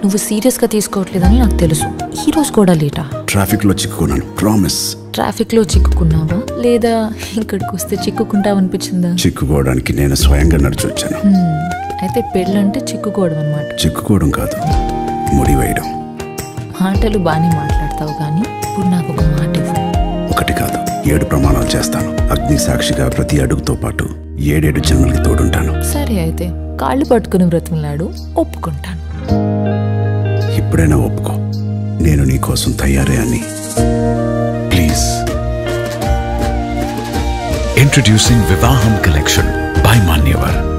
నువ్వు సీరియస్గా తీసుకోవట్లేదని నాకు తెలుసు ఈ రోజు కూడా లేటా ట్రాఫిక్లో చిక్కుకున్నాను ప్రామిస్ ట్రాఫిక్లో చిక్కుకున్నావా లేదా ఇక్కడికి వస్తే చిక్కుకుంటావు అనిపించిందా చిక్కుకోవడానికి నేను స్వయంగా నడిచి వచ్చాను అయితే పెళ్ళంటే చిక్కుకోవడం అనమాట చిక్కుకోవడం కాదు ముడి వేయడం మాటలు బాగానే మాట్లాడతావు కానీ ఇప్పుడు నాకు ఒక మాట ఇవ్వు ఒకటి కాదు ఏడు ప్రమాణాలు చేస్తాను అగ్ని సాక్షిగా ప్రతి అడుగుతో పాటు ఏడేడు జన్మలకి తోడుంటాను సరే అయితే కాళ్ళు పట్టుకుని బ్రతిమలాడు ఒప్పుకుంటాను ఇప్పుడైనా ఒప్పుకో నేను నీ కోసం తయారే అని please Introducing Vivaham Collection by Manyavad.